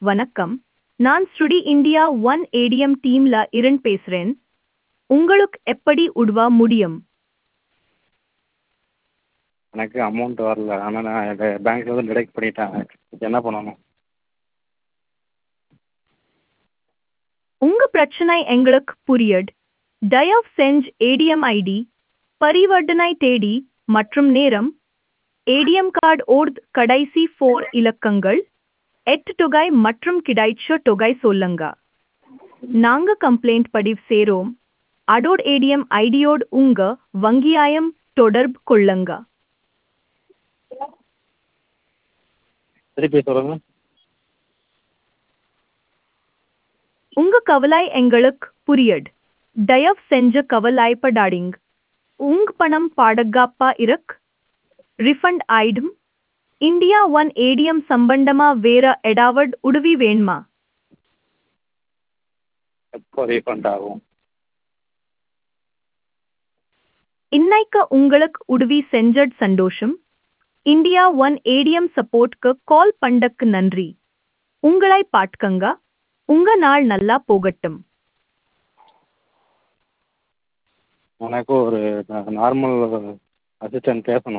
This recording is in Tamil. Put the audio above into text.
வணக்கம் நான் ஸ்ருடி இந்தியா ஒன் ஏடிஎம் டீம்ல இருந்து பேசுறேன் உங்களுக்கு எப்படி உதவ முடியும் எனக்கு அமௌண்ட் வரல ஆனால் நான் இதை பேங்க்லேருந்து டிடெக்ட் பண்ணிட்டாங்க என்ன பண்ணணும் உங்க பிரச்சனை எங்களுக்கு புரியுது தயவு செஞ்சு ஏடிஎம் ஐடி பரிவர்த்தனை தேதி மற்றும் நேரம் ஏடிஎம் கார்டு ஓர்த் கடைசி ஃபோர் இலக்கங்கள் எட்டு தொகை மற்றும் கிடைச்ச தொகை சொல்லுங்க நாங்க கம்ப்ளைண்ட் பதிவு செய்றோம் அதோட ஏடிஎம் ஐடியோடு உங்க வங்கியாயம் தொடர்பு கொள்ளுங்க திருப்பி சொல்லுங்கள் உங்க கவலை எங்களுக்கு புரியுது தயவு செஞ்சு கவலைப்படாதீங்க உங்க பணம் பாதுகாப்பா இருக்கு ரிஃபண்ட் ஆயிடும் இந்தியா ஒன் ஏடிஎம் சம்பந்தமா வேற ஏதாவது உதவி வேணுமா எப்போ ரீஃபண்ட் ஆகும் இன்னைக்கு உங்களுக்கு உதவி செஞ்சது சந்தோஷம் இந்தியா ஒன் ஏடிஎம் சப்போர்ட்க்கு கால் பண்ணக்கு நன்றி உங்களை பாட்கங்க உங்க நாள் நல்லா போகட்டும் எனக்கு ஒரு நார்மல் அசிஸ்டன்ட் பேசணும்